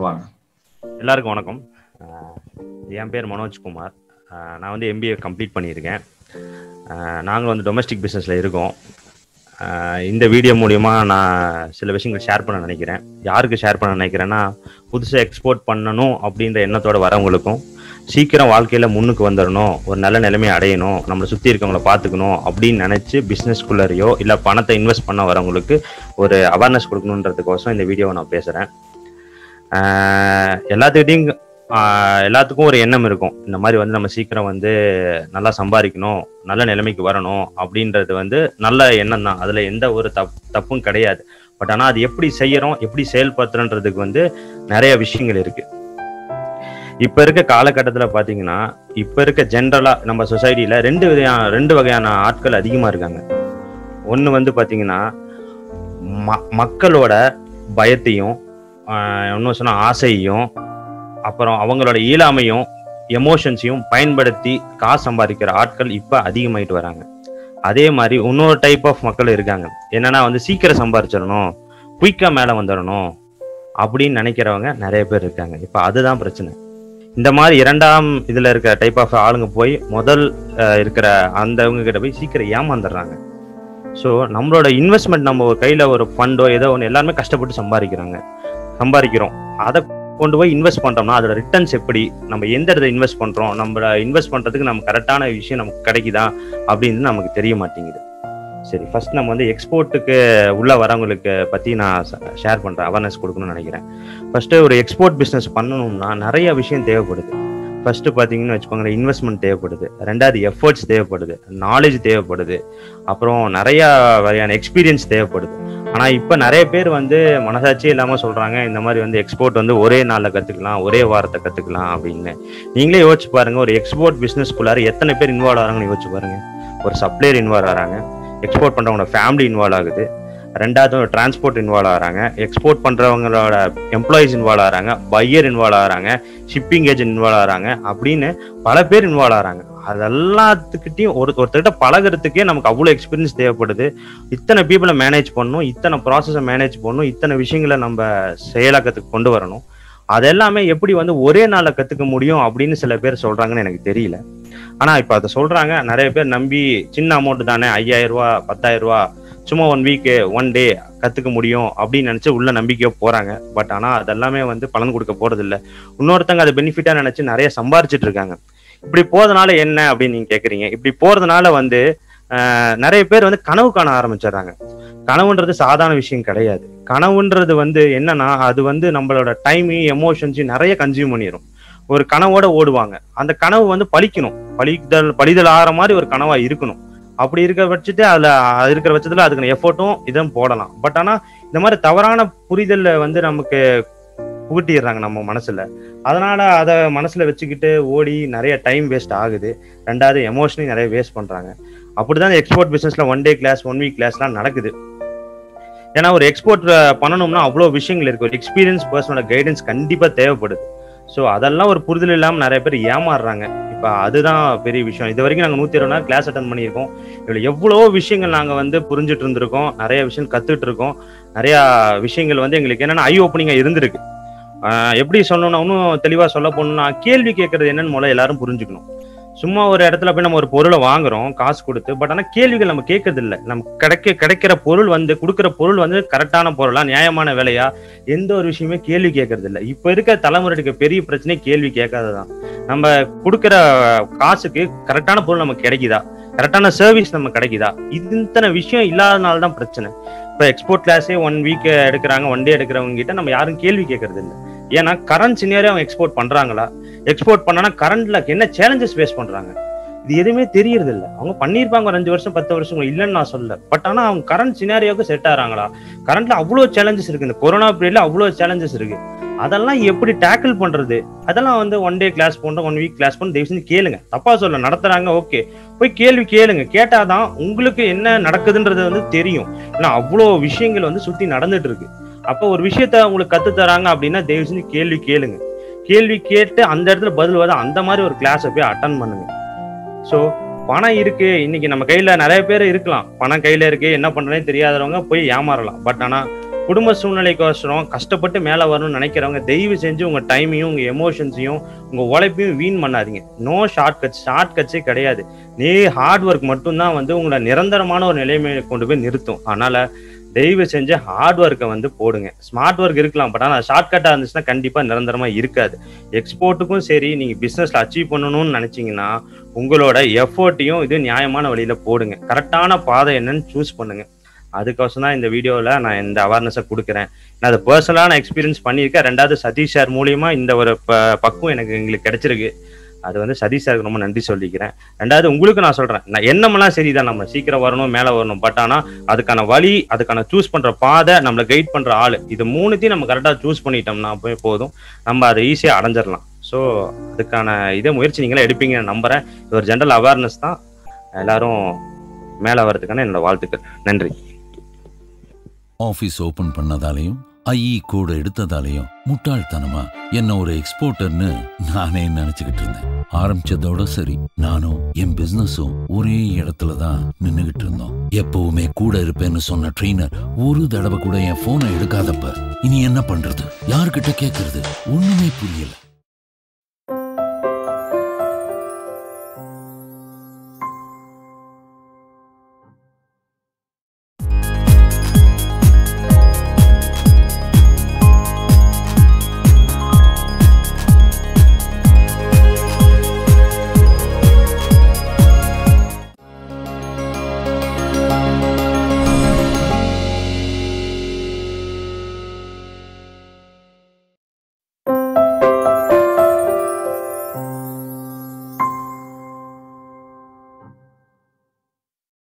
வாங்க எல்லாருக்கும் வணக்கம் அஹ் என் பேர் மனோஜ்குமார் அஹ் நான் வந்து எம்பிஏ கம்ப்ளீட் பண்ணியிருக்கேன் அஹ் நாங்கள் வந்து டொமஸ்டிக் பிஸ்னஸில் இருக்கோம் அஹ் இந்த வீடியோ மூலிமா நான் சில விஷயங்கள் ஷேர் பண்ண நினைக்கிறேன் யாருக்கு ஷேர் பண்ண நினைக்கிறேன்னா புதுசாக எக்ஸ்போர்ட் பண்ணணும் அப்படின்ற எண்ணத்தோட வரவங்களுக்கும் சீக்கிரம் வாழ்க்கையில் முன்னுக்கு வந்துடணும் ஒரு நல்ல நிலைமையை அடையணும் நம்மளை சுற்றி இருக்கவங்கள பார்த்துக்கணும் அப்படின்னு நினச்சி பிஸ்னஸ்குள்ளரையோ இல்லை பணத்தை இன்வெஸ்ட் பண்ண வரவங்களுக்கு ஒரு அவேர்னஸ் கொடுக்கணுன்றதுக்கோசரம் இந்த வீடியோவை நான் பேசுகிறேன் எல்லாத்துக்கிட்டையும் ஆஹ் எல்லாத்துக்கும் ஒரு எண்ணம் இருக்கும் இந்த மாதிரி வந்து நம்ம சீக்கிரம் வந்து நல்லா சம்பாதிக்கணும் நல்ல நிலைமைக்கு வரணும் அப்படின்றது வந்து நல்ல எண்ணம் தான் அதில் எந்த ஒரு தப் தப்பும் கிடையாது பட் ஆனால் அது எப்படி செய்யறோம் எப்படி செயல்படுத்துறன்றதுக்கு வந்து நிறைய விஷயங்கள் இருக்கு இப்போ இருக்க காலகட்டத்தில் பார்த்தீங்கன்னா இப்போ இருக்க ஜென்ரலாக நம்ம சொசைட்டியில் ரெண்டு வகையான ரெண்டு வகையான ஆட்கள் அதிகமாக இருக்காங்க ஒன்று வந்து பார்த்தீங்கன்னா ம மக்களோட பயத்தையும் இன்னும் சொன்னால் ஆசையையும் அப்புறம் அவங்களோட இயலாமையும் எமோஷன்ஸையும் பயன்படுத்தி காசு சம்பாதிக்கிற ஆட்கள் இப்போ அதிகமாயிட்டு வராங்க அதே மாதிரி இன்னொரு டைப் ஆஃப் மக்கள் இருக்காங்க என்னன்னா வந்து சீக்கிரம் சம்பாரிச்சிடணும் குயிக்காக மேலே வந்துடணும் அப்படின்னு நினைக்கிறவங்க நிறைய பேர் இருக்காங்க இப்போ அதுதான் பிரச்சனை இந்த மாதிரி இரண்டாம் இதில் இருக்கிற டைப் ஆஃப் ஆளுங்க போய் முதல் அஹ், இருக்கிற அந்தவங்க கிட்ட போய் சீக்கிரம் ஏமாந்துடுறாங்க ஸோ நம்மளோட இன்வெஸ்ட்மெண்ட் நம்ம ஒரு கையில் ஒரு ஃபண்டோ ஏதோ ஒன்று எல்லாருமே கஷ்டப்பட்டு சம்பாதிக்கிறாங்க சம்பாதிக்கிறோம் அதை கொண்டு போய் இன்வெஸ்ட் பண்றோம்னா அதோட ரிட்டர்ன்ஸ் எப்படி நம்ம எந்த இடத்துல இன்வெஸ்ட் பண்றோம் நம்ம இன்வெஸ்ட் பண்றதுக்கு நம்ம கரெக்டான விஷயம் நமக்கு கிடைக்குதா அப்படின்னு நமக்கு தெரிய மாட்டேங்குது சரி ஃபர்ஸ்ட் நம்ம வந்து எக்ஸ்போர்ட்டுக்கு உள்ள வரவங்களுக்கு பத்தி நான் ஷேர் பண்றேன் அவேர்னஸ் கொடுக்கணும்னு நினைக்கிறேன் ஃபர்ஸ்ட் ஒரு எக்ஸ்போர்ட் பிசினஸ் பண்ணணும்னா நிறைய விஷயம் தேவைப்படுது ஃபர்ஸ்ட் பார்த்தீங்கன்னு வச்சுக்கோங்களேன் இன்வெஸ்ட்மெண்ட் தேவைப்படுது ரெண்டாவது எஃபர்ட்ஸ் தேவைப்படுது நாலேஜ் தேவைப்படுது அப்புறம் நிறைய வகையான எக்ஸ்பீரியன்ஸ் தேவைப்படுது ஆனா இப்ப நிறைய பேர் வந்து மனசாட்சியே இல்லாம சொல்றாங்க இந்த மாதிரி வந்து எக்ஸ்போர்ட் வந்து ஒரே நாள்ல கத்துக்கலாம் ஒரே வாரத்தை கத்துக்கலாம் அப்படின்னு நீங்களே யோசிச்சு பாருங்க ஒரு எக்ஸ்போர்ட் பிசினஸ்குள்ளார எத்தனை பேர் இன்வால்வ் ஆகிறாங்கன்னு யோசிச்சு பாருங்க ஒரு சப்ளையர் இன்வால்வ் ஆகிறாங்க எக்ஸ்போர்ட் பண்றவங்களோட ஃபேமிலி இன்வால்வ் ஆகுது ரெண்டாவது ஒரு டிரான்ஸ்போர்ட் இன்வால்வ் ஆகிறாங்க எக்ஸ்போர்ட் பண்றவங்களோட எம்ப்ளாயிஸ் இன்வால்வ் ஆகிறாங்க பையர் இன்வால்வ் ஆகிறாங்க ஷிப்பிங் ஏஜென்ட் இன்வால்வ் ஆகிறாங்க அப்படின்னு பல பேர் இன்வால்வ் ஆகிறாங்க அது எல்லாத்துக்கிட்டையும் ஒரு ஒருத்தர்கிட்ட பழகுறதுக்கே நமக்கு அவ்வளோ எக்ஸ்பீரியன்ஸ் தேவைப்படுது இத்தனை பீப்புளை மேனேஜ் பண்ணணும் இத்தனை ப்ராசஸை மேனேஜ் பண்ணணும் இத்தனை விஷயங்களை நம்ம செயலாக்கத்துக்கு கொண்டு வரணும் அதெல்லாமே எப்படி வந்து ஒரே நாளில் கற்றுக்க முடியும் அப்படின்னு சில பேர் சொல்றாங்கன்னு எனக்கு தெரியல ஆனா இப்போ அதை சொல்றாங்க நிறைய பேர் நம்பி சின்ன அமௌண்ட் தானே ஐயாயிரம் ரூபா பத்தாயிரம் ரூபா சும்மா ஒன் வீக்கு ஒன் டே கத்துக்க முடியும் அப்படின்னு நினைச்சு உள்ள நம்பிக்கையா போறாங்க பட் ஆனா அதெல்லாமே வந்து பலன் கொடுக்க போறது இல்ல இன்னொருத்தங்க அதை பெனிஃபிட்டா நினைச்சு நிறைய சம்பாரிச்சிட்டு இருக்காங்க இப்படி போறதுனால என்ன அப்படின்னு நீங்க கேக்குறீங்க இப்படி போறதுனால வந்து ஆஹ், நிறைய பேர் வந்து கனவு காண ஆரம்பிச்சிடுறாங்க கனவுன்றது சாதாரண விஷயம் கிடையாது கனவுன்றது வந்து என்னன்னா அது வந்து நம்மளோட டைமையும் எமோஷன்ஸையும் நிறைய கன்சியூம் பண்ணிடும் ஒரு கனவோட ஓடுவாங்க அந்த கனவு வந்து பலிக்கணும் பலிதல் பலிதல் ஆகிற மாதிரி ஒரு கனவா இருக்கணும் அப்படி இருக்கிற பட்சத்து அதுல அது இருக்கிற பட்சத்துல அதுக்கான எஃபோர்ட்டும் இதுவும் போடலாம் பட் ஆனா இந்த மாதிரி தவறான புரிதல்ல வந்து நமக்கு புகுட்டிடுறாங்க நம்ம மனசுல அதனால அதை மனசுல வச்சுக்கிட்டு ஓடி நிறைய டைம் வேஸ்ட் ஆகுது ரெண்டாவது எமோஷனையும் நிறைய வேஸ்ட் பண்றாங்க அப்படிதான் எக்ஸ்போர்ட் பிசினஸ்ல one day class one week கிளாஸ்லாம் நடக்குது ஏன்னா ஒரு எக்ஸ்போர்ட் பண்ணணும்னா அவ்வளோ விஷயங்கள் இருக்கு ஒரு எக்ஸ்பீரியன்ஸ் பர்சனோட கைடன்ஸ் கண்டிப்பா தேவைப்படுது ஸோ அதெல்லாம் ஒரு புரிதல் இல்லாமல் நிறைய பேர் ஏமாறுறாங்க இப்போ அதுதான் பெரிய விஷயம் இது வரைக்கும் நாங்கள் நூற்றி இருபது நாள் கிளாஸ் அட்டன் பண்ணியிருக்கோம் இதில் எவ்வளோ விஷயங்கள் நாங்கள் வந்து புரிஞ்சுட்டு இருந்திருக்கோம் நிறைய விஷயம் கற்றுட்டு இருக்கோம் நிறையா விஷயங்கள் வந்து எங்களுக்கு என்னென்ன ஐ ஓப்பனிங்காக இருந்திருக்கு ஆஹ் எப்படி சொல்லணும்னா இன்னும் தெளிவாக சொல்ல போகணும்னா கேள்வி கேட்கறது என்னன்னு முதல்ல எல்லாரும் புரிஞ்சுக்கணும் சும்மா ஒரு இடத்துல போய் நம்ம ஒரு பொருளை வாங்குறோம் காசு கொடுத்து பட் ஆனால் கேள்விகள் நம்ம கேட்கறது இல்லை நம்ம கிடைக்க கிடைக்கிற பொருள் வந்து கொடுக்குற பொருள் வந்து கரெக்டான பொருளா நியாயமான விலையா எந்த ஒரு விஷயமே கேள்வி கேட்கறது இல்லை இப்போ இருக்க தலைமுறைக்கு பெரிய பிரச்சனை கேள்வி கேட்காததான் நம்ம கொடுக்குற காசுக்கு கரெக்டான பொருள் நமக்கு கிடைக்குதா கரெக்டான சர்வீஸ் நமக்கு கிடைக்குதா இது இத்தனை விஷயம் இல்லாதனால தான் பிரச்சனை இப்போ எக்ஸ்போர்ட் கிளாஸே ஒன் வீக் எடுக்கிறாங்க ஒன் டே எடுக்கிறவங்க கிட்ட நம்ம யாரும் கேள்வி கேட்கறது இல்லை ஏன்னா கரண்ட் சினியரே அவங்க எக்ஸ்போர்ட் பண்றாங்களா எக்ஸ்போர்ட் பண்ணனா கரண்ட்ல என்ன சேலஞ்சஸ் ஃபேஸ் பண்றாங்க இது எதுவுமே தெரியறது இல்ல அவங்க பண்ணியிருப்பாங்க ஒரு அஞ்சு வருஷம் பத்து வருஷம் இல்லைன்னு நான் சொல்ல பட் ஆனா அவங்க கரண்ட் சினாரியோக்கு செட் ஆறாங்களா கரண்ட்ல அவ்வளோ சேலஞ்சஸ் இருக்கு இந்த கொரோனா பீரியட்ல அவ்வளோ சேலஞ்சஸ் இருக்கு அதெல்லாம் எப்படி டேக்கிள் பண்றது அதெல்லாம் வந்து ஒன் டே கிளாஸ் போன்ற ஒன் வீக் கிளாஸ் பண்ண தயவு செஞ்சு கேளுங்க தப்பா சொல்ல நடத்துறாங்க ஓகே போய் கேள்வி கேளுங்க கேட்டாதான் உங்களுக்கு என்ன நடக்குதுன்றது வந்து தெரியும் ஏன்னா அவ்வளோ விஷயங்கள் வந்து சுத்தி நடந்துட்டு இருக்கு அப்போ ஒரு விஷயத்த உங்களுக்கு கத்து தராங்க அப்படின்னா தயவு செஞ்சு கேள்வி கேளுங்க கேள்வி கேட்டு அந்த இடத்துல பதில் வர அந்த மாதிரி ஒரு கிளாஸை போய் அட்டன் பண்ணுங்க ஸோ பணம் இருக்கு இன்னைக்கு நம்ம கையில நிறைய பேர் இருக்கலாம் பணம் கையில இருக்கு என்ன பண்றேன்னு தெரியாதவங்க போய் ஏமாறலாம் பட் ஆனா குடும்ப சூழ்நிலைக்கோசரம் கஷ்டப்பட்டு மேலே வரணும்னு நினைக்கிறவங்க தயவு செஞ்சு உங்கள் டைமையும் உங்கள் எமோஷன்ஸையும் உங்கள் உழைப்பையும் வீண் பண்ணாதீங்க நோ ஷார்ட் கட்ஸ் ஷார்ட் கட்ஸே கிடையாது நீ ஹார்ட் ஒர்க் மட்டும்தான் வந்து உங்களை நிரந்தரமான ஒரு நிலைமையை கொண்டு போய் நிறுத்தும் அதனால தயவு செஞ்சு ஹார்ட் ஒர்க்கை வந்து போடுங்க ஸ்மார்ட் ஒர்க் இருக்கலாம் பட் ஆனால் ஷார்ட் கட்டாக இருந்துச்சுன்னா கண்டிப்பாக நிரந்தரமாக இருக்காது எக்ஸ்போர்ட்டுக்கும் சரி நீங்கள் பிஸ்னஸில் அச்சீவ் பண்ணணும்னு நினச்சிங்கன்னா உங்களோட எஃபோர்ட்டையும் இது நியாயமான வழியில் போடுங்க கரெக்டான பாதை என்னன்னு சூஸ் பண்ணுங்க அதுக்கோசம் தான் இந்த வீடியோவில் நான் இந்த அவேர்னஸை கொடுக்குறேன் நான் அதை பர்சனலாக நான் எக்ஸ்பீரியன்ஸ் பண்ணியிருக்கேன் ரெண்டாவது சதீஷ் சார் மூலியமா இந்த ஒரு ப பக்குவம் எனக்கு எங்களுக்கு கிடைச்சிருக்கு அது வந்து சதீஷ் சாருக்கு ரொம்ப நன்றி சொல்லிக்கிறேன் ரெண்டாவது உங்களுக்கு நான் சொல்றேன் நான் எண்ணமெல்லாம் சரிதான் நம்ம சீக்கிரம் வரணும் மேலே வரணும் பட் ஆனால் அதுக்கான வழி அதுக்கான சூஸ் பண்ற பாதை நம்மளை கைட் பண்ற ஆள் இது மூணுத்தையும் நம்ம கரெக்டாக சூஸ் பண்ணிட்டோம்னா போய் போதும் நம்ம அதை ஈஸியாக அடைஞ்சிடலாம் ஸோ அதுக்கான இதை முயற்சி நீங்களே எடுப்பீங்க நம்புறேன் இது ஒரு ஜென்ரல் அவேர்னஸ் தான் எல்லாரும் மேலே வர்றதுக்கான என்னோட வாழ்த்துக்கள் நன்றி ஆபீஸ் ஓபன் பண்ணதாலையும் ஐஇ கூட எடுத்ததாலையும் முட்டாள்தனமா என்ன ஒரு எக்ஸ்போர்ட்டர்னு நானே நினைச்சுக்கிட்டு இருந்தேன் ஆரம்பிச்சதோட சரி நானும் என் பிசினஸும் ஒரே இடத்துல தான் நின்னுகிட்டு இருந்தோம் எப்பவுமே கூட இருப்பேன்னு சொன்ன ட்ரெயினர் ஒரு தடவை கூட என் போனை எடுக்காதப்ப இனி என்ன பண்றது யார்கிட்ட கேக்குறது ஒண்ணுமே புரியல